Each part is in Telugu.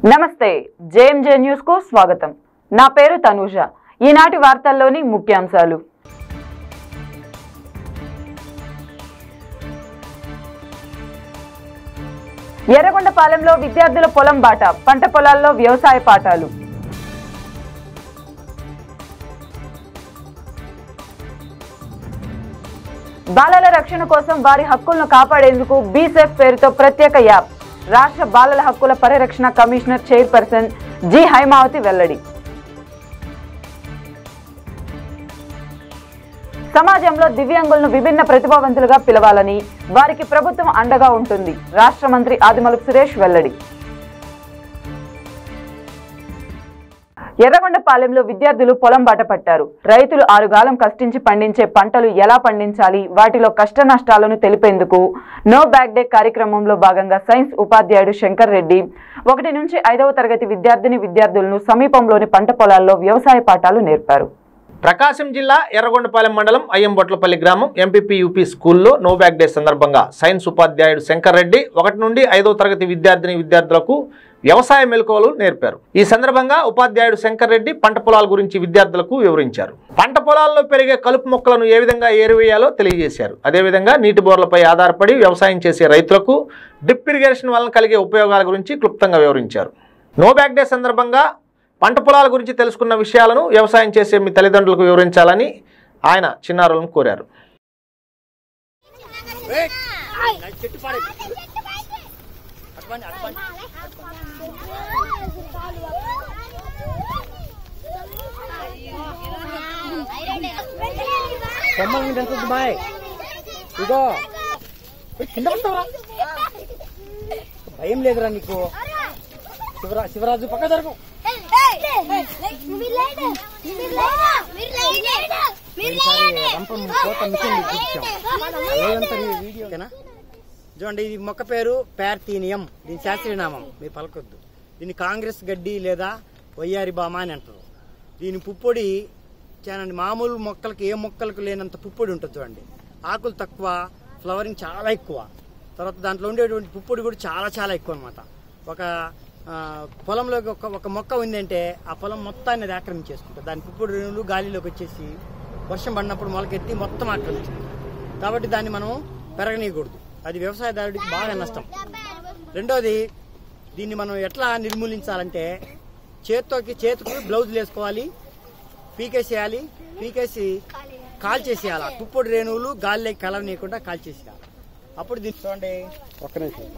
నమస్తే జేఎంజే న్యూస్ కు స్వాగతం నా పేరు తనూజ ఈనాటి వార్తల్లోని ముఖ్యాంశాలు ఎర్రగొండపాలెంలో విద్యార్థుల పొలం బాట పంట పొలాల్లో వ్యవసాయ పాఠాలు బాలల రక్షణ కోసం వారి హక్కులను కాపాడేందుకు బీసెఫ్ పేరుతో ప్రత్యేక యాప్ రాష్ట్ర బాలల హక్కుల పరిరక్షణ కమిషనర్ చైర్పర్సన్ జి హైమావతి వెల్లడి సమాజంలో దివ్యాంగులను విభిన్న ప్రతిభావంతులుగా పిలవాలని వారికి ప్రభుత్వం అండగా ఉంటుంది రాష్ట్ర మంత్రి ఆదిమలుపు సురేష్ వెల్లడి ఎర్రగొండపాలెంలో విద్యార్థులు పొలం బాట పట్టారు రైతులు ఆరుగాలం కష్టించి పండించే పంటలు ఎలా పండించాలి వాటిలో కష్ట నష్టాలను తెలిపేందుకు నో బ్యాక్ డే కార్యక్రమంలో భాగంగా సైన్స్ ఉపాధ్యాయుడు శంకర్ రెడ్డి ఒకటి నుంచి ఐదవ తరగతి విద్యార్థిని విద్యార్థులను సమీపంలోని పంట పొలాల్లో వ్యవసాయ పాఠాలు నేర్పారు ప్రకాశం జిల్లా ఎర్రగొండపాలెం మండలం అయ్యంబొట్లపల్లి గ్రామం ఎంపీపీ యూపీ స్కూల్లో నో బ్యాక్ డే సందర్భంగా సైన్స్ ఉపాధ్యాయుడు శంకర్ రెడ్డి ఒకటి నుండి ఐదో తరగతి విద్యార్థిని విద్యార్థులకు వ్యవసాయ మెలకువలు నేర్పారు ఈ సందర్భంగా ఉపాధ్యాయుడు శంకర్ రెడ్డి పంట పొలాల గురించి విద్యార్థులకు వివరించారు పంట పొలాల్లో పెరిగే కలుపు మొక్కలను ఏ విధంగా ఏరివేయాలో తెలియజేశారు అదేవిధంగా నీటి బోర్లపై ఆధారపడి వ్యవసాయం చేసే రైతులకు డ్రిప్ ఇరిగేషన్ వలన కలిగే ఉపయోగాల గురించి క్లుప్తంగా వివరించారు నో బ్యాక్ డే సందర్భంగా పంట పొలాల గురించి తెలుసుకున్న విషయాలను వ్యవసాయం చేసే మీ తల్లిదండ్రులకు వివరించాలని ఆయన చిన్నారులను కోరారు కొమ్మల్ని పెంచొద్దు బాయ్ ఇగో ఏ, కింద పడతావా భయం లేదురా నీకు శివరా శివరాజు పక్క జరుగు రంపం కోట మిషన్ అదేంతా ఈ వీడియో ఓకేనా చూడండి ఇది మొక్క పేరు ప్యార్థీనియం దీని శాస్త్రీయ నామం మీరు పలకొద్దు దీన్ని కాంగ్రెస్ గడ్డి లేదా వయ్యారి బామ అని అంటారు దీని పుప్పొడి చానండి మామూలు మొక్కలకి ఏ మొక్కలకు లేనంత పుప్పొడి ఉంటుంది చూడండి ఆకులు తక్కువ ఫ్లవరింగ్ చాలా ఎక్కువ తర్వాత దాంట్లో ఉండేటువంటి పుప్పొడి కూడా చాలా చాలా ఎక్కువ అనమాట ఒక ఆ, పొలంలోకి ఒక ఒక మొక్క ఉందంటే ఆ పొలం మొత్తాన్ని అది ఆక్రమించేసుకుంటుంది దాని పుప్పొడి రేణువులు గాలిలోకి వచ్చేసి వర్షం పడినప్పుడు మొలకెత్తి మొత్తం ఆక్రమించుకుంటుంది కాబట్టి దాన్ని మనం పెరగనీయకూడదు అది వ్యవసాయదారుడికి బాగా నష్టం రెండోది దీన్ని మనం ఎట్లా నిర్మూలించాలంటే చేత్తోకి చేతికి బ్లౌజులు వేసుకోవాలి పీకేసేయాలి పీకేసి కాల్ చేసేయాలి ఆ పుప్పొడి రేణువులు గాలిలోకి కలవనీయకుండా కాల్ చేసేయాలి అప్పుడు దీన్ని చూడండి ఒక్క నిమిషం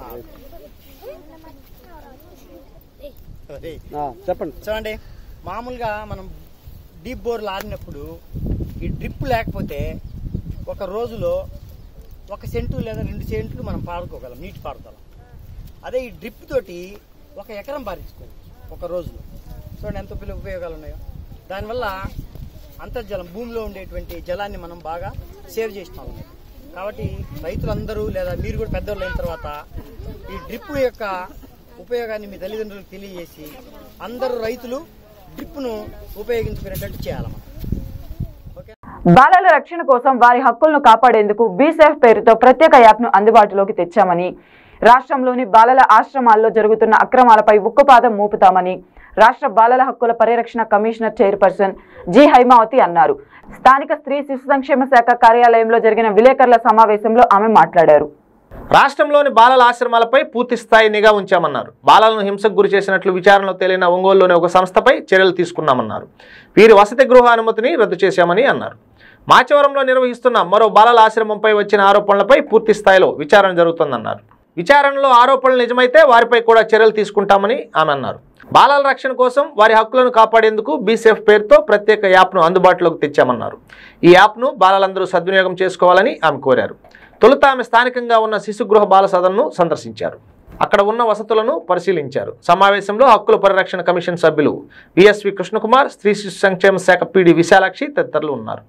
అదే. ఆ, చెప్పండి చూడండి మామూలుగా మనం డీప్ బోర్లు ఆడినప్పుడు ఈ డ్రిప్ లేకపోతే ఒక రోజులో ఒక సెంటు లేదా రెండు సెంట్లు మనం పాడుకోగలం నీటి పారుదల అదే ఈ డ్రిప్ తోటి ఒక ఎకరం పారించుకోవచ్చు ఒక రోజులో చూడండి ఎంత ఉపయోగ- ఉపయోగాలు ఉన్నాయో దానివల్ల అంతర్జలం భూమిలో ఉండేటువంటి జలాన్ని మనం బాగా సేవ్ చేస్తాం కాబట్టి రైతులందరూ లేదా మీరు కూడా పెద్దవాళ్ళు అయిన తర్వాత ఈ డ్రిప్ యొక్క ఉపయోగాన్ని మీ తల్లిదండ్రులకు తెలియజేసి అందరూ రైతులు డ్రిప్ను ఉపయోగించుకునేటట్టు చేయాలి మనం ఓకే బాలల రక్షణ కోసం వారి హక్కులను కాపాడేందుకు బీసెఫ్ పేరుతో ప్రత్యేక యాప్ను అందుబాటులోకి తెచ్చామని రాష్ట్రంలోని బాలల ఆశ్రమాల్లో జరుగుతున్న అక్రమాలపై ఉక్కుపాదం మోపుతామని రాష్ట్ర బాలల హక్కుల పరిరక్షణ కమిషనర్ చైర్పర్సన్ జి హైమావతి అన్నారు స్థానిక స్త్రీ శిశు సంక్షేమ శాఖ కార్యాలయంలో జరిగిన విలేకరుల సమావేశంలో ఆమె మాట్లాడారు రాష్ట్రంలోని బాలల ఆశ్రమాలపై పూర్తి స్థాయి నిఘా ఉంచామన్నారు బాలలను హింసకు గురి చేసినట్లు విచారణలో తేలిన ఒంగోలులోని ఒక సంస్థపై చర్యలు తీసుకున్నామన్నారు వీరి వసతి గృహ అనుమతిని రద్దు చేశామని అన్నారు మాచవరంలో నిర్వహిస్తున్న మరో బాలల ఆశ్రమంపై వచ్చిన ఆరోపణలపై పూర్తి స్థాయిలో విచారణ జరుగుతోందన్నారు విచారణలో ఆరోపణలు నిజమైతే వారిపై కూడా చర్యలు తీసుకుంటామని ఆమె అన్నారు బాలల రక్షణ కోసం వారి హక్కులను కాపాడేందుకు బీసేఫ్ పేరుతో ప్రత్యేక యాప్ను అందుబాటులోకి తెచ్చామన్నారు ఈ యాప్ను బాలలందరూ సద్వినియోగం చేసుకోవాలని ఆమె కోరారు తొలుత ఆమె స్థానికంగా ఉన్న శిశుగృహ బాల సదన్ను సందర్శించారు అక్కడ ఉన్న వసతులను పరిశీలించారు సమావేశంలో హక్కుల పరిరక్షణ కమిషన్ సభ్యులు విఎస్వి కృష్ణకుమార్ స్త్రీ శిశు సంక్షేమ శాఖ పీడి విశాలాక్షి తదితరులు ఉన్నారు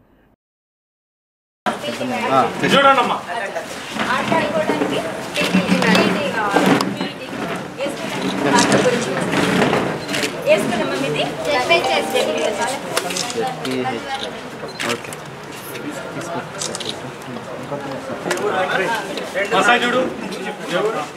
ఆడుకోవడానికి వేసుకున్నామా మీది చూడు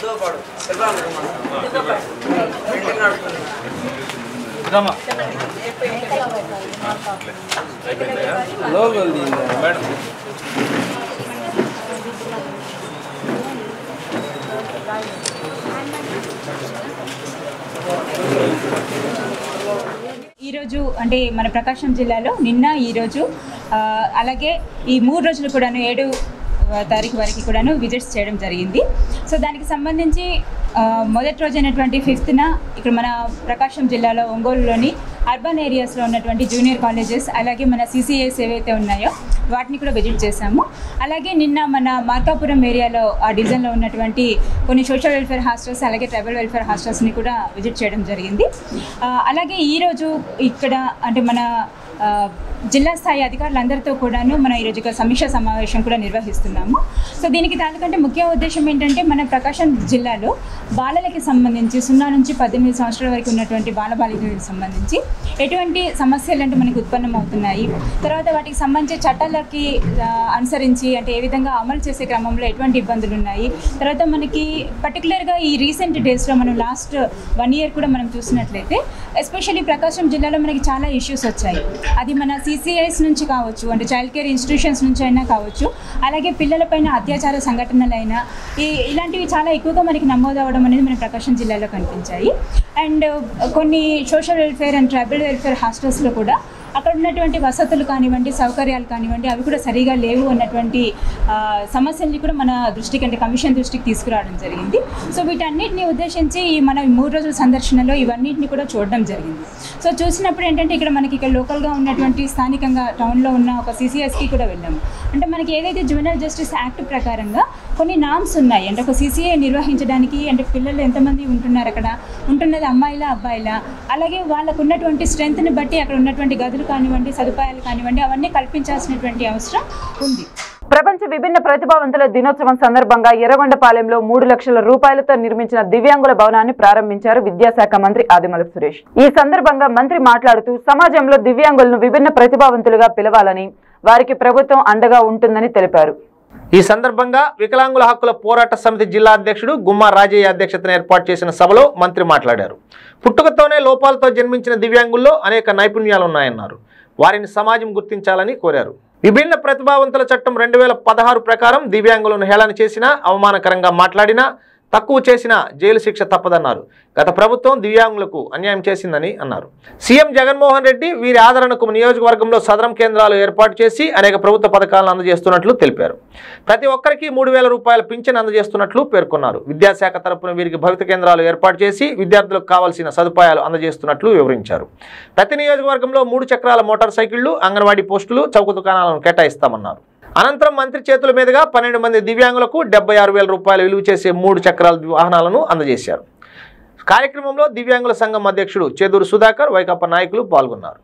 ఈరోజు అంటే మన ప్రకాశం జిల్లాలో నిన్న ఈరోజు ఆ, అలాగే ఈ మూడు రోజులు కూడాను ఏడు ఆ, తారీఖు వరకు కూడాను విజిట్స్ చేయడం జరిగింది సో దానికి సంబంధించి ఆ, మొదటి రోజు అయినటువంటి ఫిఫ్త్న ఇక్కడ మన ప్రకాశం జిల్లాలో ఒంగోలులోని అర్బన్ ఏరియాస్లో ఉన్నటువంటి జూనియర్ కాలేజెస్ అలాగే మన సిసిఎస్ ఏవైతే ఉన్నాయో వాటిని కూడా విజిట్ చేశాము అలాగే నిన్న మన మార్కాపురం ఏరియాలో ఆ డివిజన్లో ఉన్నటువంటి కొన్ని సోషల్ వెల్ఫేర్ హాస్టల్స్ అలాగే ట్రైబల్ వెల్ఫేర్ హాస్టల్స్ని కూడా విజిట్ చేయడం జరిగింది ఆ, అలాగే ఈరోజు ఇక్కడ అంటే మన ఆ, జిల్లా స్థాయి అధికారులందరితో కూడాను మనం ఈరోజు ఒక సమీక్ష సమావేశం కూడా నిర్వహిస్తున్నాము సో దీనికి దానికంటే ముఖ్య ఉద్దేశం ఏంటంటే మన ప్రకాశం జిల్లాలో బాలలకి సంబంధించి సున్నా నుంచి పద్దెనిమిది సంవత్సరాల వరకు ఉన్నటువంటి బాలబాలికలకు సంబంధించి ఎటువంటి సమస్యలు అంటే మనకు ఉత్పన్నం అవుతున్నాయి తర్వాత వాటికి సంబంధించి చట్టాలకి ఆ, అనుసరించి అంటే ఏ విధంగా అమలు చేసే క్రమంలో ఎటువంటి ఇబ్బందులు ఉన్నాయి తర్వాత మనకి పర్టికులర్గా ఈ రీసెంట్ డేస్లో మనం లాస్ట్ వన్ ఇయర్ కూడా మనం చూసినట్లయితే ఎస్పెషల్లీ ప్రకాశం జిల్లాలో మనకి చాలా ఇష్యూస్ వచ్చాయి అది మన సిసిఐస్ నుంచి కావచ్చు అంటే చైల్డ్ కేర్ ఇన్స్టిట్యూషన్స్ నుంచి అయినా కావచ్చు అలాగే పిల్లలపైన అత్యాచార సంఘటనలైనా ఈ ఇలాంటివి చాలా ఎక్కువగా మనకి నమోదు అవ్వడం అనేది మన ప్రకాశం జిల్లాలో కనిపించాయి అండ్ కొన్ని social welfare and tribal welfare హాస్టల్స్లో కూడా అక్కడ ఉన్నటువంటి వసతులు కానివ్వండి సౌకర్యాలు కానివ్వండి అవి కూడా సరిగా లేవు అన్నటువంటి ఆ, సమస్యల్ని కూడా మన దృష్టికి అంటే కమిషన్ దృష్టికి తీసుకురావడం జరిగింది సో వీటన్నిటిని ఉద్దేశించి ఈ మన ఈ మూడు రోజుల సందర్శనలో ఇవన్నిటిని కూడా చూడడం జరిగింది సో చూసినప్పుడు ఏంటంటే ఇక్కడ మనకి ఇక్కడ లోకల్గా ఉన్నటువంటి స్థానికంగా టౌన్లో ఉన్న ఒక సిసిఎస్కి కూడా వెళ్ళాము అంటే మనకి ఏదైతే జువెనల్ జస్టిస్ యాక్ట్ ప్రకారంగా కొన్ని నామ్స్ ఉన్నాయి అంటే ఒక సిసిఏ నిర్వహించడానికి అంటే పిల్లలు ఎంతమంది ఉంటున్నారు అక్కడ ఉంటున్నది అమ్మాయిలా అబ్బాయిలా అలాగే వాళ్ళకు ఉన్నటువంటి స్ట్రెంగ్త్ని బట్టి అక్కడ ఉన్నటువంటి గదులు కానివ్వండి సదుపాయాలు కానివ్వండి అవన్నీ కల్పించాల్సినటువంటి అవసరం ఉంది ప్రపంచ విభిన్న ప్రతిభావంతుల దినోత్సవం సందర్భంగా ఎర్రగొండపాలెంలో మూడు లక్షల రూపాయలతో నిర్మించిన దివ్యాంగుల భవనాన్ని ప్రారంభించారు విద్యాశాఖ మంత్రి ఆదిమూలపు సురేష్ ఈ సందర్భంగా మంత్రి మాట్లాడుతూ సమాజంలో దివ్యాంగులను విభిన్న ప్రతిభావంతులుగా పిలవాలని వారికి ప్రభుత్వం అండగా ఉంటుందని తెలిపారు ఈ సందర్భంగా వికలాంగుల హక్కుల పోరాట సమితి జిల్లా అధ్యక్షుడు గుమ్మా రాజయ్య అధ్యక్షతన ఏర్పాటు చేసిన సభలో మంత్రి మాట్లాడారు పుట్టుకతోనే లోపాలతో జన్మించిన దివ్యాంగుల్లో అనేక నైపుణ్యాలు ఉన్నాయన్నారు వారిని సమాజం గుర్తించాలని కోరారు విభిన్న ప్రతిభావంతుల చట్టం రెండు వేల పదహారు ప్రకారం దివ్యాంగులను హేళన చేసినా అవమానకరంగా మాట్లాడినా తక్కువ చేసిన జైలు శిక్ష తప్పదన్నారు గత ప్రభుత్వం దివ్యాంగులకు అన్యాయం చేసిందని అన్నారు సీఎం జగన్మోహన్ రెడ్డి వీరి ఆదరణకు నియోజకవర్గంలో సదరం కేంద్రాలు ఏర్పాటు చేసి అనేక ప్రభుత్వ పథకాలను అందజేస్తున్నట్లు తెలిపారు ప్రతి ఒక్కరికి మూడు వేల రూపాయల పింఛన్ అందజేస్తున్నట్లు పేర్కొన్నారు విద్యాశాఖ తరపున వీరికి భవిత కేంద్రాలు ఏర్పాటు చేసి విద్యార్థులకు కావాల్సిన సదుపాయాలు అందజేస్తున్నట్లు వివరించారు ప్రతి నియోజకవర్గంలో మూడు చక్రాల మోటార్ సైకిళ్లు అంగన్వాడీ పోస్టులు చౌక దుకాణాలను కేటాయిస్తామన్నారు అనంతరం మంత్రి చేతుల మీదుగా పన్నెండు మంది దివ్యాంగులకు డెబ్బై ఆరు వేల రూపాయలు విలువ చేసే మూడు చక్రాల వాహనాలను అందజేశారు కార్యక్రమంలో దివ్యాంగుల సంఘం అధ్యక్షుడు చేదూరు సుధాకర్ వైకాపా నాయకులు పాల్గొన్నారు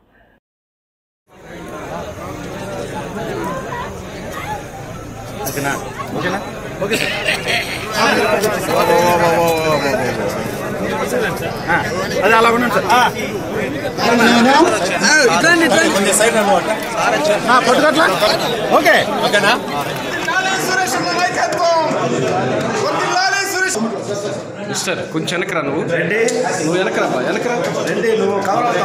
అది అలా ఉండండి సార్ పట్టుకట్లా ఓకే ఓకేనా మిస్టర్ కొంచెం వెనకరా నువ్వు నువ్వు వెనకరా బా, వెనకరా రండి నువ్వు కావాలి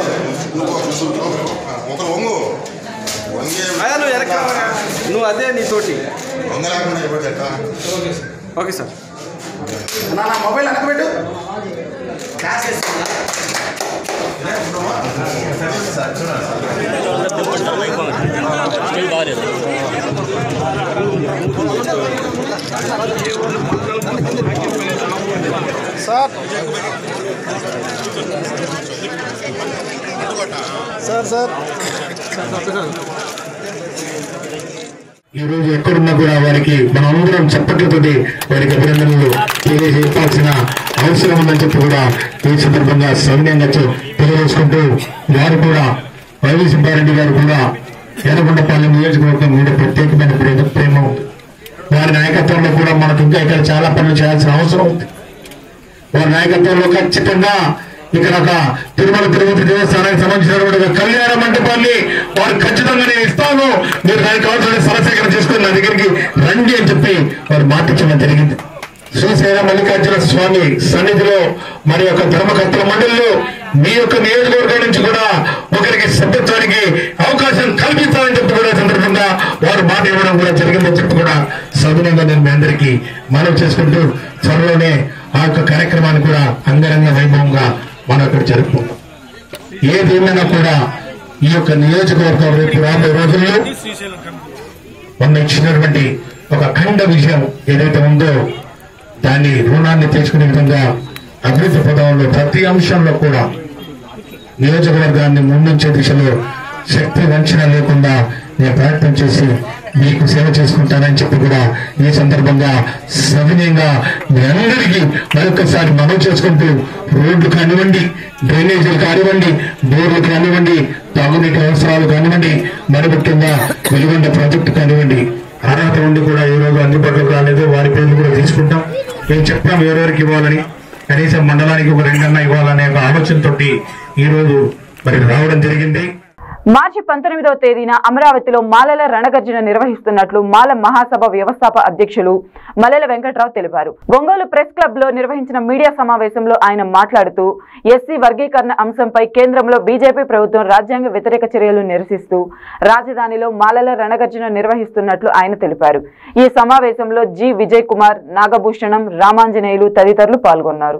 ఒక వంగు వంగే అయ్యా నువ్వు వెనకరా నువ్వు అదే నీ తోటి వంగ లేకుండా అయిపోతే ఎట్లా? ఓకే సార్ నా నా మొబైల్ వెనక పెట్టు సార్ సార్ సార్ ఈ రోజు ఎక్కడున్నా కూడా వారికి మనమందరం చప్పట్లతోటి వారికి అభినందనలు తెలియజేయాల్సిన అవసరం ఉందని చెప్పి కూడా ఈ సందర్భంగా సౌమ్యంగా చె- తెలియజేసుకుంటూ వారు కూడా వైవి సుబ్బారెడ్డి గారు కూడా ఎర్రగొండపాలెం నియోజకవర్గం మీద ప్రత్యేకమైన ప్రేమ ప్రేమ ఉంది వారి నాయకత్వంలో కూడా మనకు ఇంకా ఇక్కడ చాలా పనులు చేయాల్సిన అవసరం ఉంది వారి నాయకత్వంలో ఖచ్చితంగా ఇక్కడ ఒక తిరుమల తిరుపతి దేవస్థానానికి సంబంధించినటువంటి ఒక కళ్యాణ మండపాన్ని వారు ఖచ్చితంగా నేను ఇస్తాను మీరు దానికి కావాల్సిన సరసేకరణ చేసుకుని నా దగ్గరికి రండి అని చెప్పి వారు మాట ఇచ్చడం జరిగింది శ్రీశైల మల్లికార్జున స్వామి సన్నిధిలో మరి యొక్క ధర్మకర్తల మండలిలో మీ యొక్క నియోజకవర్గం నుంచి కూడా ఒకరికి సభ్యత్వానికి అవకాశం కల్పించాలని చెప్పి కూడా ఈ సందర్భంగా వారు మాట ఇవ్వడం కూడా జరిగిందని చెప్పి కూడా సవినంగా నేను మీ అందరికీ మనవి చేసుకుంటూ త్వరలోనే ఆ యొక్క కార్యక్రమాన్ని కూడా అంగరంగ వైభవంగా మనం ఇక్కడ జరుపుకుంటాం ఏదేమైనా కూడా ఈ యొక్క నియోజకవర్గం రేపు రాబోయే రోజుల్లో మొన్న ఇచ్చినటువంటి ఒక అఖండ విజయం ఏదైతే ఉందో దాన్ని రుణాన్ని తీసుకునే విధంగా అభివృద్ధి పదంలో ప్రతి అంశంలో కూడా నియోజకవర్గాన్ని ముందుంచే దిశలో శక్తి వంచన లేకుండా నేను ప్రయత్నం చేసి మీకు సేవ చేసుకుంటానని చెప్పి కూడా ఈ సందర్భంగా సవినయంగా మీ అందరికీ మరొకసారి మనవి చేసుకుంటూ రోడ్లు కానివ్వండి డ్రైనేజీలు కానివ్వండి బోర్లు కానివ్వండి తాగునీటి అవసరాలు కానివ్వండి మరి ముఖ్యంగా వెలుగొండ ప్రాజెక్టు కానివ్వండి అర్హత ఉండి కూడా ఈ రోజు అందుబాటులోకి రాలేదు వారి పేర్లు కూడా తీసుకుంటాం మేము చెప్పాం ఎవరెవరికి ఇవ్వాలని కనీసం మండలానికి ఒక రెండన్నా ఇవ్వాలనే ఒక ఆలోచనతోటి ఈ రోజు మరి రావడం జరిగింది మార్చి పంతొమ్మిదవ తేదీన అమరావతిలో మాలల రణగర్జన నిర్వహిస్తున్నట్లు మాల మహాసభ వ్యవస్థాప అధ్యక్షులు మల్లెల వెంకట్రావు తెలిపారు ఒంగోలు ప్రెస్ క్లబ్ లో నిర్వహించిన మీడియా సమావేశంలో ఆయన మాట్లాడుతూ ఎస్సీ వర్గీకరణ అంశంపై కేంద్రంలో బీజేపీ ప్రభుత్వం రాజ్యాంగ వ్యతిరేక చర్యలు నిరసిస్తూ రాజధానిలో మాలల రణగర్జన నిర్వహిస్తున్నట్లు ఆయన తెలిపారు ఈ సమావేశంలో జి విజయ్ కుమార్ నాగభూషణం రామాంజనేయులు తదితరులు పాల్గొన్నారు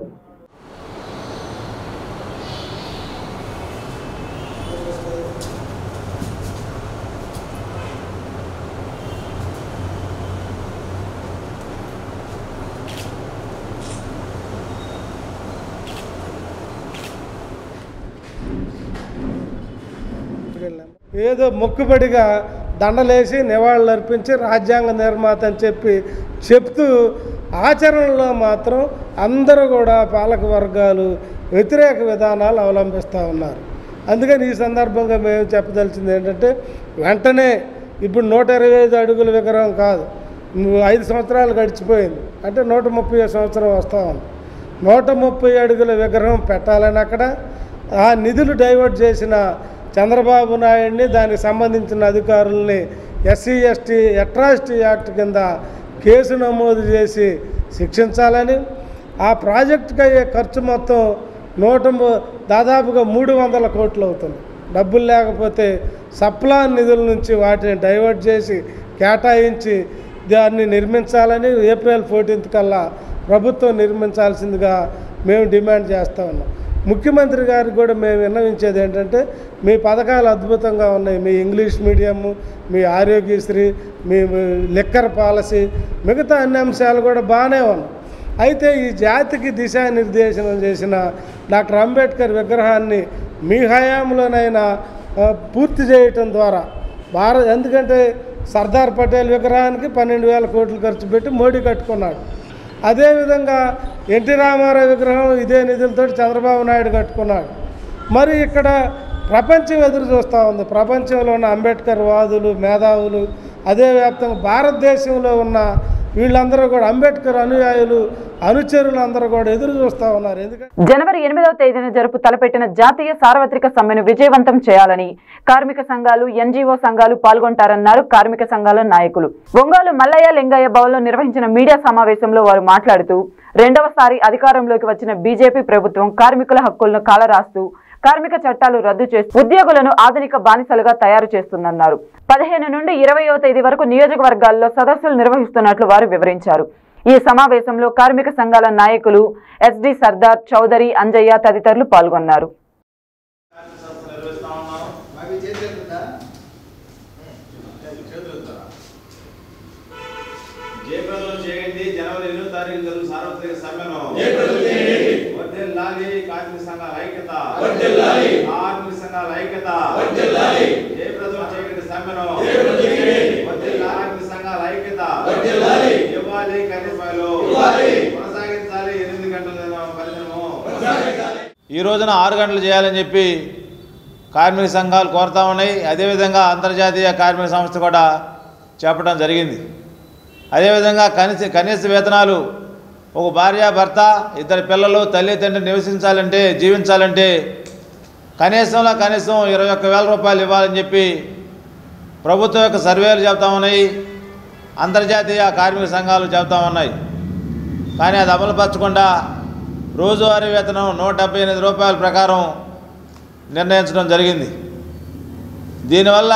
ఏదో మొక్కుబడిగా దండలేసి నివాళులు అర్పించి రాజ్యాంగ నిర్మాత అని చెప్పి చెప్తూ ఆచరణలో మాత్రం అందరూ కూడా పాలక వర్గాలు వ్యతిరేక విధానాలు అవలంబిస్తూ ఉన్నారు అందుకని ఈ సందర్భంగా మేము చెప్పదలిచింది ఏంటంటే వెంటనే ఇప్పుడు నూట ఇరవై ఐదు అడుగుల విగ్రహం కాదు నువ్వు ఐదు సంవత్సరాలు గడిచిపోయింది అంటే నూట ముప్పై సంవత్సరం వస్తూ ఉంది నూట ముప్పై అడుగుల విగ్రహం పెట్టాలని అక్కడ ఆ నిధులు డైవర్ట్ చేసిన చంద్రబాబు నాయుడిని దానికి సంబంధించిన అధికారుల్ని ఎస్సీ ఎస్టీ అట్రాసిటీ యాక్ట్ కింద కేసు నమోదు చేసి శిక్షించాలని ఆ ప్రాజెక్టుకి అయ్యే ఖర్చు మొత్తం నూట ము- దాదాపుగా మూడు వందల కోట్లు అవుతుంది డబ్బులు లేకపోతే సప్లా నిధుల నుంచి వాటిని డైవర్ట్ చేసి కేటాయించి దాన్ని నిర్మించాలని ఏప్రిల్ ఫోర్టీన్త్ కల్లా ప్రభుత్వం నిర్మించాల్సిందిగా మేము డిమాండ్ చేస్తూ ఉన్నాం ముఖ్యమంత్రి గారికి కూడా మేము విన్నవించేది ఏంటంటే మీ పథకాలు అద్భుతంగా ఉన్నాయి మీ ఇంగ్లీష్ మీడియము మీ ఆరోగ్యశ్రీ మీ లిక్కర్ పాలసీ మిగతా అన్ని అంశాలు కూడా బాగానే ఉన్నాయి అయితే ఈ జాతికి దిశానిర్దేశనం చేసిన డాక్టర్ అంబేద్కర్ విగ్రహాన్ని మీ హయాంలోనైనా ఆ, పూర్తి చేయటం ద్వారా భారత్ ఎందుకంటే సర్దార్ పటేల్ విగ్రహానికి పన్నెండు వేల కోట్లు ఖర్చు పెట్టి మోడీ కట్టుకున్నాడు అదేవిధంగా ఎన్టీ రామారావు విగ్రహం ఇదే నిధులతో చంద్రబాబు నాయుడు కట్టుకున్నాడు మరి ఇక్కడ ప్రపంచం ఎదురు చూస్తూ ఉంది ప్రపంచంలో ఉన్న అంబేద్కర్ వాదులు మేధావులు అదే వ్యాప్తంగా భారతదేశంలో ఉన్న వీళ్ళందరూ కూడా అంబేద్కర్ అనుయాయులు అనుచరులు అందరూ కూడా ఎదురు చూస్తూ ఉన్నారు ఎందుకంటే జనవరి ఎనిమిదవ తేదీన జరుపు తలపెట్టిన జాతీయ సార్వత్రిక సమ్మెను విజయవంతం చేయాలని కార్మిక సంఘాలు ఎన్జీఓ సంఘాలు పాల్గొంటారన్నారు కార్మిక సంఘాల నాయకులు ఒంగోలు మల్లయ్య లింగయ్య భవన్లో నిర్వహించిన మీడియా సమావేశంలో వారు మాట్లాడుతూ రెండవసారి అధికారంలోకి వచ్చిన బీజేపీ ప్రభుత్వం కార్మికుల హక్కులను కాలరాస్తూ కార్మిక చట్టాలు రద్దు చేసి ఉద్యోగులను ఆధునిక బానిసలుగా తయారు చేస్తుందన్నారు పదిహేను నుండి ఇరవయో తేదీ వరకు నియోజకవర్గాల్లో సదస్సులు నిర్వహిస్తున్నట్లు వారు వివరించారు ఈ సమావేశంలో కార్మిక సంఘాల నాయకులు ఎస్డి సర్దార్ చౌదరి అంజయ్య తదితరులు పాల్గొన్నారు జయప్రదం చేయండి జనవరి ఎనిమిదో తారీఖు జరుగు సార్వత్రిక సమ్మెను వర్ధిల్లాలి కార్మిక సంఘాల ఐక్యత కార్మిక సంఘాల ఐక్యత జయప్రదం చేయండి సమ్మెను వర్ధిల్లాలి కార్మిక సంఘాల ఐక్యత ఇవ్వాలి కనీసాలు కొనసాగించాలి ఎనిమిది గంటల పరిశ్రమ ఈ రోజున ఆరు గంటలు చేయాలని చెప్పి కార్మిక సంఘాలు కోరుతా ఉన్నాయి అదేవిధంగా అంతర్జాతీయ కార్మిక సంస్థ కూడా చెప్పడం జరిగింది అదేవిధంగా కనీస కనీస వేతనాలు ఒక భార్య భర్త ఇద్దరు పిల్లలు తల్లి తండ్రి నివసించాలంటే జీవించాలంటే కనీసంలో కనీసం ఇరవై ఒక్క వేల రూపాయలు ఇవ్వాలని చెప్పి ప్రభుత్వం యొక్క సర్వేలు చెప్తా ఉన్నాయి అంతర్జాతీయ కార్మిక సంఘాలు చెప్తా ఉన్నాయి కానీ అది అమలుపరచకుండా రోజువారీ వేతనం నూట డెబ్బై ఎనిమిది రూపాయల ప్రకారం నిర్ణయించడం జరిగింది దీనివల్ల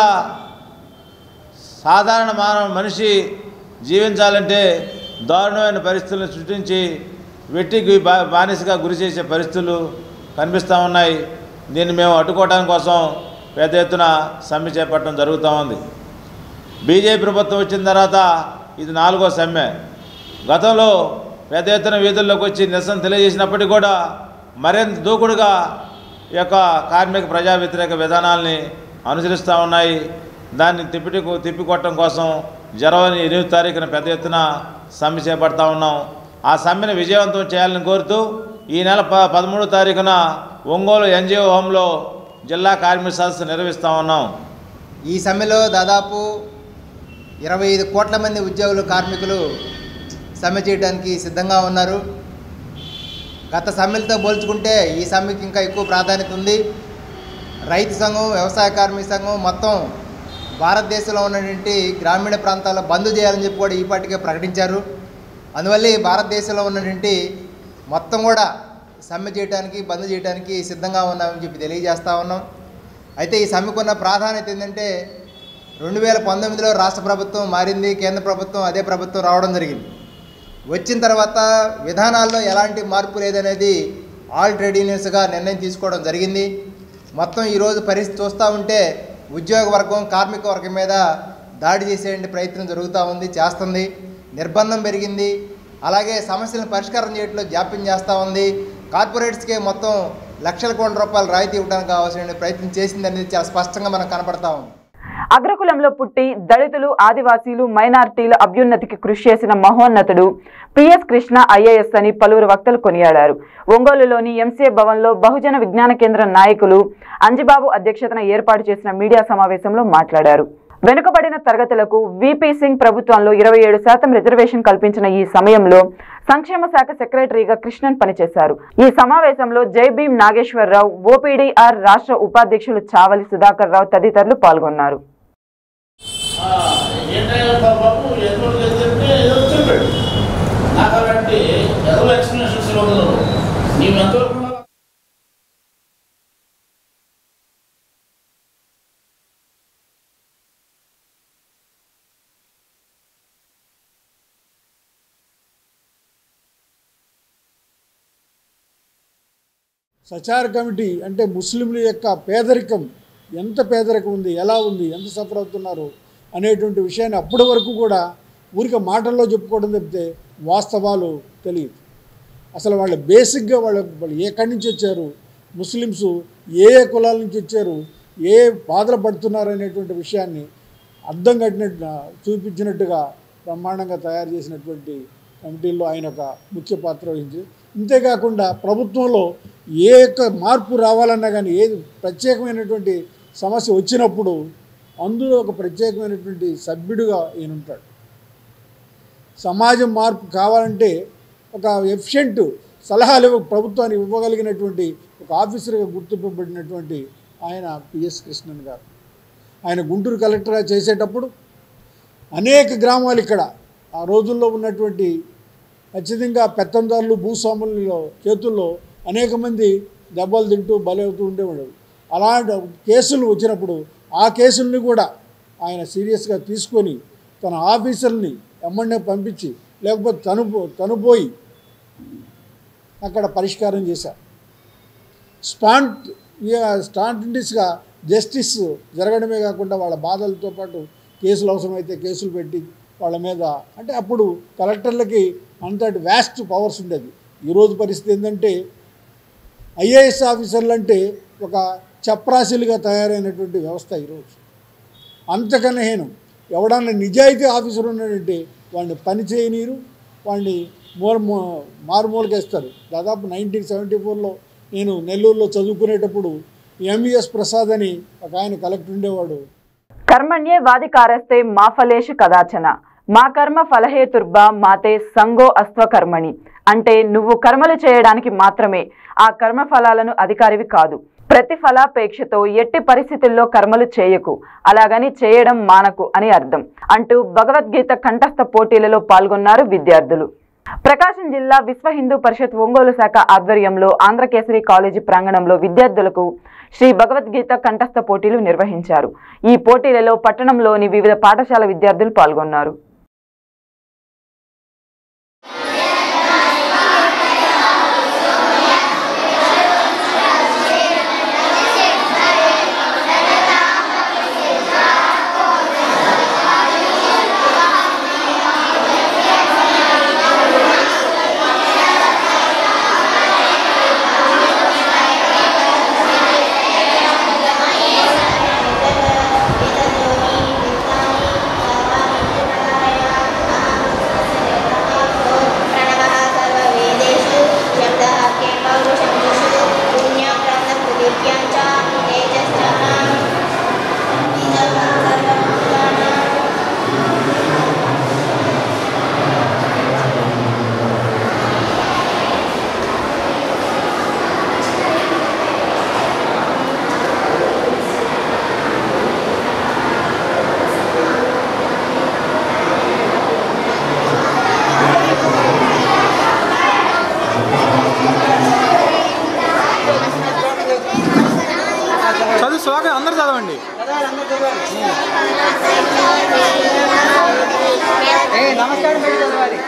సాధారణ మానవ మనిషి జీవించాలంటే దారుణమైన పరిస్థితులను సృష్టించి వెట్టికి బా బానిసగా గురి చేసే పరిస్థితులు కనిపిస్తూ ఉన్నాయి దీన్ని మేము అడ్డుకోవడం కోసం పెద్ద ఎత్తున సమ్మె చేపట్టడం జరుగుతూ ఉంది బీజేపీ ప్రభుత్వం వచ్చిన తర్వాత ఇది నాలుగో సమ్మె గతంలో పెద్ద ఎత్తున వీధుల్లోకి వచ్చి నిరసన తెలియజేసినప్పటికీ కూడా మరింత దూకుడుగా ఈ యొక్క కార్మిక ప్రజా వ్యతిరేక విధానాల్ని అనుసరిస్తూ ఉన్నాయి దాన్ని తిప్పిటి తిప్పికొట్టడం కోసం జనవరి ఎనిమిది తారీఖున పెద్ద ఎత్తున సమ్మె చేపడతా ఉన్నాం ఆ సమ్మెను విజయవంతం చేయాలని కోరుతూ ఈ నెల ప పదమూడో తారీఖున ఒంగోలు ఎన్జిఓ హోంలో జిల్లా కార్మిక సదస్సు నిర్వహిస్తూ ఉన్నాం ఈ సమ్మెలో దాదాపు ఇరవై ఐదు కోట్ల మంది ఉద్యోగులు కార్మికులు సమ్మె చేయడానికి సిద్ధంగా ఉన్నారు గత సమ్మెలతో పోల్చుకుంటే ఈ సమ్మెకి ఇంకా ఎక్కువ ప్రాధాన్యత ఉంది రైతు సంఘం వ్యవసాయ కార్మిక సంఘం మొత్తం భారతదేశంలో ఉన్నటువంటి గ్రామీణ ప్రాంతాల్లో బంద్ చేయాలని చెప్పి కూడా ఈ పాటికే ప్రకటించారు అందువల్ల ఈ భారతదేశంలో ఉన్నటువంటి మొత్తం కూడా సమ్మె చేయడానికి బంద్ చేయడానికి సిద్ధంగా ఉన్నామని చెప్పి తెలియజేస్తా ఉన్నాం అయితే ఈ సమ్మెకు ఉన్న ప్రాధాన్యత ఏంటంటే రెండు వేల పంతొమ్మిదిలో రాష్ట్ర ప్రభుత్వం మారింది కేంద్ర ప్రభుత్వం అదే ప్రభుత్వం రావడం జరిగింది వచ్చిన తర్వాత విధానాల్లో ఎలాంటి మార్పు లేదనేది ఆల్ ట్రేడ్ యూనియన్స్గా నిర్ణయం తీసుకోవడం జరిగింది మొత్తం ఈరోజు పరిస్థితి చూస్తూ ఉంటే ఉద్యోగ వర్గం కార్మిక వర్గం మీద దాడి చేసే ప్రయత్నం జరుగుతూ ఉంది చేస్తుంది నిర్బంధం పెరిగింది అలాగే సమస్యలను పరిష్కారం చేయడంలో జాప్యం చేస్తూ ఉంది కార్పొరేట్స్కే మొత్తం లక్షల కోట్ల రూపాయలు రాయితీ ఇవ్వడానికి కావాల్సిన ప్రయత్నం చేసింది అనేది చాలా స్పష్టంగా మనకు కనపడతా ఉంది అగ్రకులంలో పుట్టి దళితులు ఆదివాసీలు మైనారిటీల అభ్యున్నతికి కృషి చేసిన మహోన్నతుడు పిఎస్ కృష్ణ ఐఏఎస్ అని పలువురు వక్తలు కొనియాడారు ఒంగోలులోని ఎంసీఏ భవన్లో బహుజన విజ్ఞాన కేంద్రం నాయకులు అంజిబాబు అధ్యక్షతన ఏర్పాటు చేసిన మీడియా సమావేశంలో మాట్లాడారు వెనుకబడిన తరగతులకు విపి సింగ్ ప్రభుత్వంలో ఇరవై ఏడు శాతం రిజర్వేషన్ కల్పించిన ఈ సమయంలో సంక్షేమ శాఖ సెక్రటరీగా కృష్ణన్ పనిచేశారు ఈ సమావేశంలో జై భీమ్ నాగేశ్వరరావు ఓపీడీఆర్ రాష్ట్ర ఉపాధ్యక్షులు చావలి సుధాకర్ రావు తదితరులు పాల్గొన్నారు ఏంటయ్యా బాబు ఎదురు చెప్తే ఏదో చెప్పాడు నాకు అలాంటి ఏదో ఎక్స్ప్లెనేషన్స్ ఇవ్వగలరు నీవు ఎంతవరకు సచార కమిటీ అంటే ముస్లింల యొక్క పేదరికం ఎంత పేదరికం ఉంది ఎలా ఉంది ఎంత సఫర్ అవుతున్నారు అనేటువంటి విషయాన్ని అప్పటి వరకు కూడా ఊరికే మాటల్లో చెప్పుకోవడం తప్పితే వాస్తవాలు తెలియదు అసలు వాళ్ళ బేసిక్గా వాళ్ళ వాళ్ళు ఎక్కడి నుంచి వచ్చారు ముస్లిమ్స్ ఏ ఏ కులాల నుంచి వచ్చారు ఏ బాధలు పడుతున్నారు అనేటువంటి విషయాన్ని అర్థం కట్టినట్టు చూపించినట్టుగా బ్రహ్మాండంగా తయారు చేసినటువంటి కమిటీల్లో ఆయన ఒక ముఖ్య పాత్ర వహించి ఇంతేకాకుండా ప్రభుత్వంలో ఏ యొక్క మార్పు రావాలన్నా కానీ ఏది ప్రత్యేకమైనటువంటి సమస్య వచ్చినప్పుడు అందులో ఒక ప్రత్యేకమైనటువంటి సభ్యుడిగా ఈయన ఉంటాడు సమాజం మార్పు కావాలంటే ఒక ఎఫిషియెంట్ సలహాలు ఇవ్వ ప్రభుత్వానికి ఇవ్వగలిగినటువంటి ఒక ఆఫీసర్గా గుర్తింపబడినటువంటి ఆయన పిఎస్ కృష్ణన్ గారు ఆయన గుంటూరు కలెక్టర్గా చేసేటప్పుడు అనేక గ్రామాలు ఇక్కడ ఆ రోజుల్లో ఉన్నటువంటి ఖచ్చితంగా పెత్తందారులు భూస్వాముల చేతుల్లో అనేక మంది దెబ్బలు తింటూ బలవుతూ ఉండేవాడు అలాంటి కేసులు వచ్చినప్పుడు ఆ కేసుల్ని కూడా ఆయన సీరియస్గా తీసుకొని తన ఆఫీసర్ని ఎమ్మడే పంపించి లేకపోతే తను తను పోయి అక్కడ పరిష్కారం చేశారు స్పాంట్ స్టాంటిస్గా జస్టిస్ జరగడమే కాకుండా వాళ్ళ బాధలతో పాటు కేసులు అవసరమైతే కేసులు పెట్టి వాళ్ళ మీద అంటే అప్పుడు కలెక్టర్లకి అంతటి వ్యాస్ట్ పవర్స్ ఉండేది ఈరోజు పరిస్థితి ఏంటంటే ఐఏఎస్ ఆఫీసర్లు అంటే ఒక చప్రాశీలుగా తయారైనటువంటి వ్యవస్థ ఈరోజు అంతకన్నా హీనం ఎవడన్నా నిజాయితీ ఆఫీసర్ ఉన్నాడంటే వాడిని పని చేయనీరు వాడిని మూల మారుమూలకేస్తారు దాదాపు నైన్టీన్ సెవెంటీ ఫోర్లో నేను నెల్లూరులో చదువుకునేటప్పుడు ఎంఈఎస్ ప్రసాద్ అని ఒక ఆయన కలెక్టర్ ఉండేవాడు కర్మణ్యే వాదికారస్తే మా ఫలేషు కదాచన మా కర్మ ఫలహేతుర్బా మాతే సంగో అస్త్వ కర్మణి అంటే నువ్వు కర్మలు చేయడానికి మాత్రమే ఆ కర్మ ఫలాలను అధికారివి కాదు ప్రతి ఫలాపేక్షతో ఎట్టి పరిస్థితుల్లో కర్మలు చేయకు అలాగని చేయడం మానకు అని అర్థం అంటూ భగవద్గీత కంఠస్థ పోటీలలో పాల్గొన్నారు విద్యార్థులు ప్రకాశం జిల్లా విశ్వ హిందూ పరిషత్ ఒంగోలు శాఖ ఆధ్వర్యంలో ఆంధ్రకేసరి కాలేజీ ప్రాంగణంలో విద్యార్థులకు శ్రీ భగవద్గీత కంఠస్థ పోటీలు నిర్వహించారు ఈ పోటీలలో పట్టణంలోని వివిధ పాఠశాల విద్యార్థులు పాల్గొన్నారు చదువు శ్లోకం అందరు చదవండి నమస్కారం చదవాలి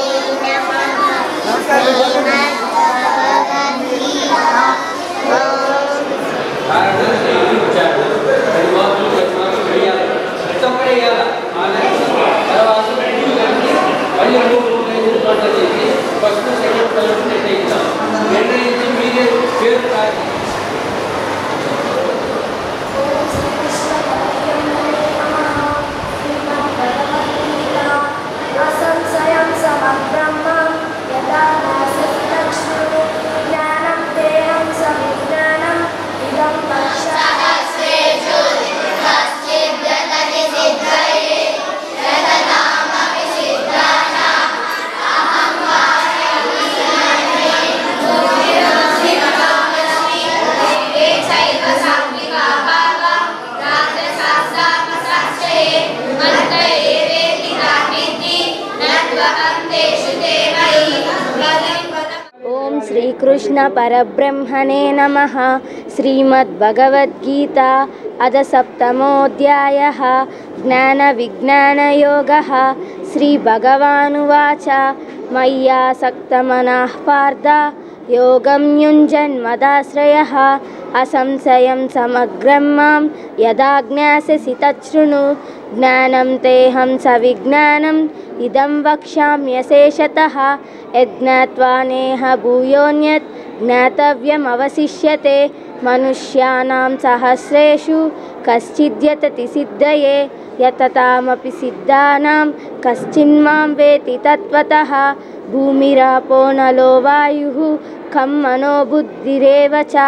असंशयं समब्रह्मं यदा नासक्तक्षु ज्ञानं देहं सविज्ञानम् इदं पश्चात्श्रेषु ఓం శ్రీకృష్ణ పరబ్రహ్మణే నమ శ్రీమద్భగవద్గీత అద సప్తమోధ్యాయ జ్ఞాన విజ్ఞానయోగ శ్రీభగవానువాచ మయ్యాసక్తమనః పార్థ యోగం యుञ्जन्मदाश्रय అసంశయం సమగ్రం మాం యదా జ్ఞాస్యసి తచ్ఛృణు జ్ఞానం తేహం సవిజ్ఞానం ఇదం వక్ష్యామ్యశేషతః యజ్ఞాత్వా నేహ భూయోన్యత్ జ్ఞాతవ్యమవశిష్యతే మనుష్యానాం సహస్రేషు కశ్చిద్యతతి సిద్ధయే యతతామపి సిద్ధానాం కశ్చిన్మాం వేతి తత్వతః భూమిరాపో నలో వాయుః ఖం మనో బుద్ధిరేవ చ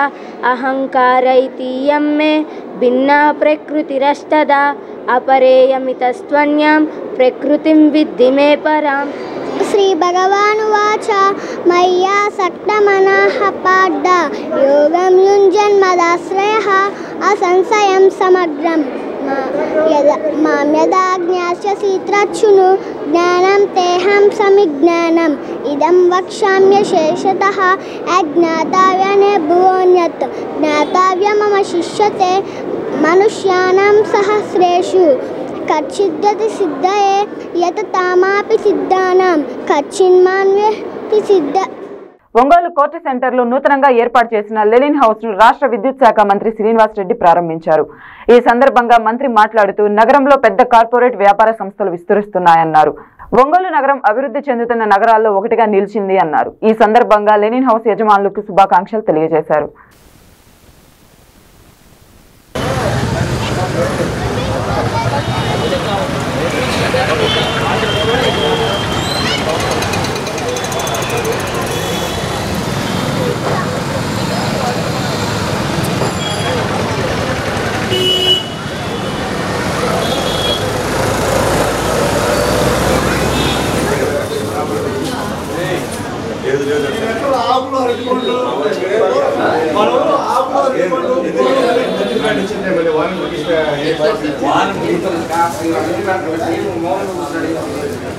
అహంకారైతీయం మే భిన్నా ప్రకృతిరష్టదా అపరేయమితస్త్వన్యాం ప్రకృతిం విద్ధి మే పరాం श्रीभगवानुवाच मय्यासक्तमनः पार्थ योगं युञ्जन्मदाश्रयः असंशयं समग्रं यदा मां यदा ज्ञास्यसि त्रच्छृणु ज्ञानं तेहं समिज्ञानम् इदं वक्ष्याम्यशेषतः अज्ञाताव्यने भुवोऽन्यत् ज्ञाताव्यमवशिष्यते मनुष्याणां सहस्रेषु కచ్చిద్దతి సిద్ధయే యత తామాపి సిద్ధానాం కచ్చిన్మాన్వేతి సిద్ధ ఒంగోలు కోర్టు సెంటర్లో నూతనంగా ఏర్పాటు చేసిన లెనిన్ హౌస్ ను రాష్ట్ర విద్యుత్ శాఖ మంత్రి శ్రీనివాస్ రెడ్డి ప్రారంభించారు ఈ సందర్భంగా మంత్రి మాట్లాడుతూ నగరంలో పెద్ద కార్పొరేట్ వ్యాపార సంస్థలు విస్తరిస్తున్నాయన్నారు ఒంగోలు నగరం అభివృద్ధి చెందుతున్న నగరాల్లో ఒకటిగా నిలిచింది అన్నారు ఈ సందర్భంగా లెనిన్ హౌస్ యజమానులకు శుభాకాంక్షలు తెలియజేశారు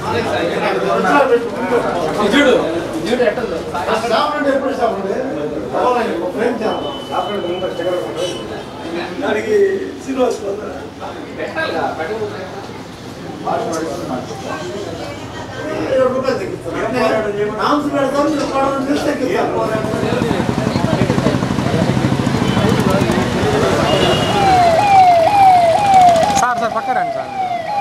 సార్ సార్ పక్క రండి సార్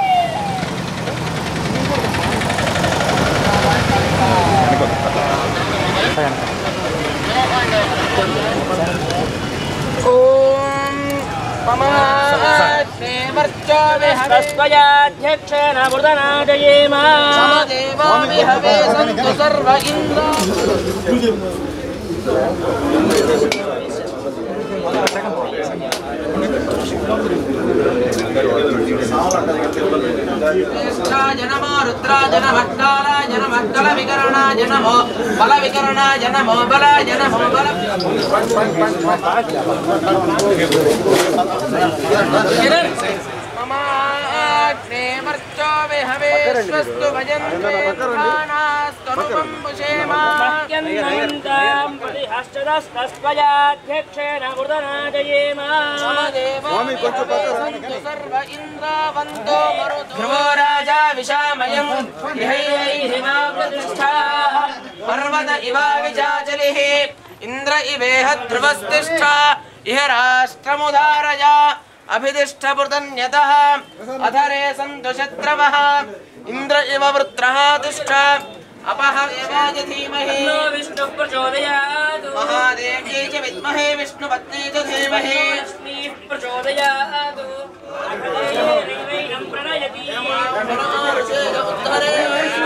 ధ్యేమర్చోధ్యక్షేణ మృదనాదయేమ సమదేవామిహవే సంతు సర్వ ఇంద్ర జ్యేష్ఠాయ నమో రుద్రాయ నమఃకాలాయ నమఃకల వికరణాయ నమో బల వికరణాయ నమో బలాయ నమో బల మమాగ్నేమర్చో విహవేశ్వస్తు భజంతే ధ్యేక్షేణ మృదనాదయేమ సర్వ ఇంద్రావంతో ధ్రువో రాజా విశామయం పర్వత ఇవా విచాచలిః ఇంద్ర ఇవేహ ధ్రువస్తిష్ఠ ఇహ రాష్ట్రముదారయ అభిదిష్టపృతన్యతః అధరే సంతు శత్రవः ఇంద్ర ఇవ వృత్రः తిష్ఠ అపహ ఏవాయ ధీమహి విష్ణు ప్రచోదయాత్ మహాదేవ్యై చ విద్మహే విష్ణుపత్నే చ ధీమహి లక్ష్మీ ప్రచోదయాత్ ప్రణయతి ఉత్తరే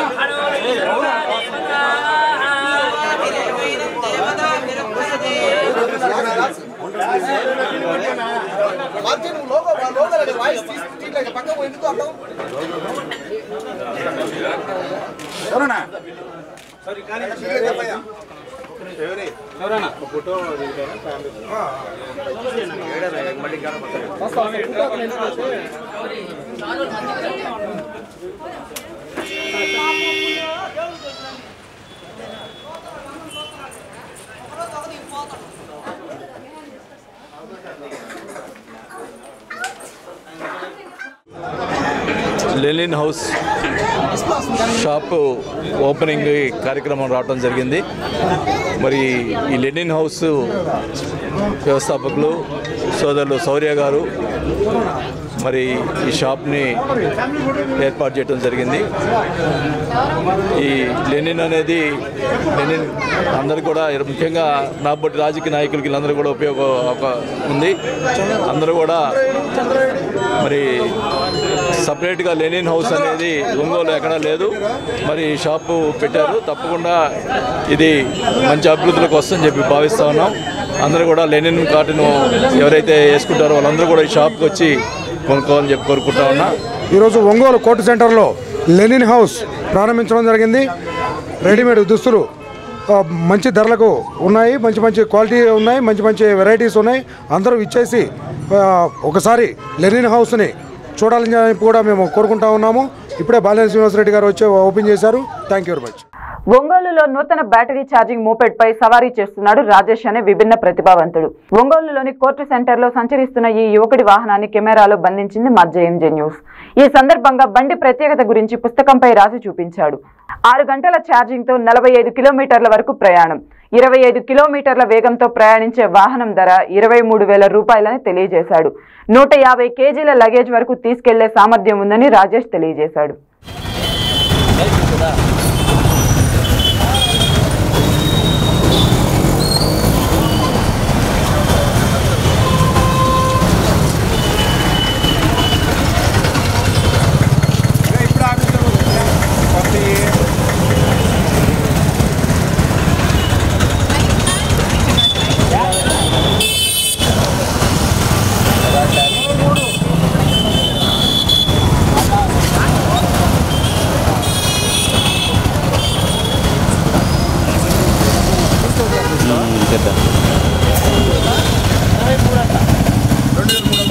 లెనిన్ హౌస్ షాప్ ఓపెనింగ్ కార్యక్రమం రావడం జరిగింది మరి ఈ లెనిన్ హౌస్ వ్యవస్థాపకులు సోదరులు శౌర్య గారు మరి ఈ షాప్ని ఏర్పాటు చేయడం జరిగింది ఈ లెనిన్ అనేది లెనిన్ అందరు కూడా ముఖ్యంగా నాబట్టి రాజకీయ నాయకులకి వీళ్ళందరూ కూడా ఉపయోగం ఒక- ఉంది అందరూ కూడా మరి సపరేట్గా లెనిన్ హౌస్ అనేది ఒంగోలు ఎక్కడా లేదు మరి ఈ షాపు పెట్టారు తప్పకుండా ఇది మంచి అభివృద్ధిలోకి వస్తుందని చెప్పి భావిస్తా ఉన్నాం అందరూ కూడా లెనిన్ కార్డును ఎవరైతే వేసుకుంటారో వాళ్ళందరూ కూడా ఈ షాప్కి వచ్చి కొనుక్కోవాలని చెప్పి కోరుకుంటా ఉన్నా ఈరోజు ఒంగోలు కోర్టు సెంటర్లో లెనిన్ హౌస్ ప్రారంభించడం జరిగింది రెడీమేడ్ దుస్తులు ఆ, మంచి ధరలకు ఉన్నాయి మంచి మంచి క్వాలిటీ ఉన్నాయి మంచి మంచి వెరైటీస్ ఉన్నాయి అందరూ ఇచ్చేసి ఆ, ఒకసారి లెనిన్ హౌస్ని చూడాలని చెప్పి కూడా మేము కోరుకుంటా ఉన్నాము ఇప్పుడే బాలినేని శ్రీనివాసరెడ్డి గారు వచ్చి ఓపెన్ చేశారు థ్యాంక్ యూ వెరీ మచ్ ఒంగోలులో నూతన బ్యాటరీ ఛార్జింగ్ మోపెడ్ పై సవారీ చేస్తున్నాడు రాజేష్ అనే విభిన్న ప్రతిభావంతుడు ఒంగోలులోని కోర్టు సెంటర్ లో సంచరిస్తున్న ఈ యువకుడి వాహనాన్ని కెమెరాలో బంధించింది మా జేఎంజే న్యూస్ ఈ సందర్భంగా బండి ప్రత్యేకత గురించి పుస్తకంపై రాసి చూపించాడు ఆరు గంటల ఛార్జింగ్ తో నలభై ఐదు కిలోమీటర్ల వరకు ప్రయాణం ఇరవై ఐదు కిలోమీటర్ల వేగంతో ప్రయాణించే వాహనం ధర ఇరవై మూడు వేల రూపాయలని తెలియజేశాడు నూట యాభై కేజీల లగేజ్ వరకు తీసుకెళ్లే సామర్థ్యం ఉందని రాజేష్ తెలియజేశాడు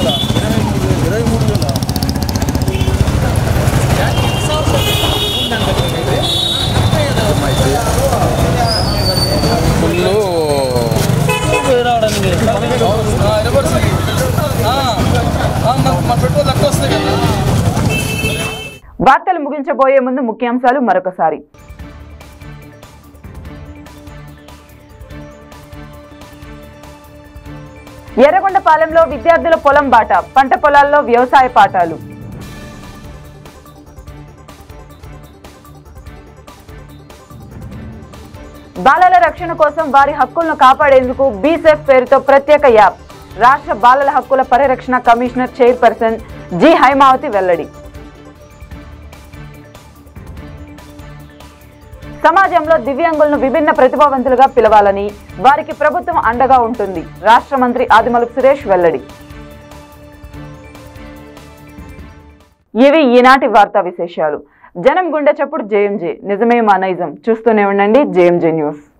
ఇరవై మూడు వేల వార్తలు ముగించబోయే ముందు ముఖ్యాంశాలు మరొకసారి ఎర్రగొండపాలెంలో విద్యార్థుల పొలం బాట పంట పొలాల్లో వ్యవసాయ పాఠాలు బాలల రక్షణ కోసం వారి హక్కులను కాపాడేందుకు బీసెఫ్ పేరుతో ప్రత్యేక యాప్ రాష్ట్ర బాలల హక్కుల పరిరక్షణ కమిషనర్ చైర్పర్సన్ జి హైమావతి వెల్లడి సమాజంలో దివ్యాంగులను విభిన్న ప్రతిభావంతులుగా పిలవాలని వారికి ప్రభుత్వం అండగా ఉంటుంది రాష్ట్ర మంత్రి ఆదిమలుపు సురేష్ వెల్లడి ఇవి ఈనాటి వార్తా విశేషాలు జనం గుండె చప్పుడు జేఎంజే నిజమే మా నైజం చూస్తూనే ఉండండి జేఎంజే న్యూస్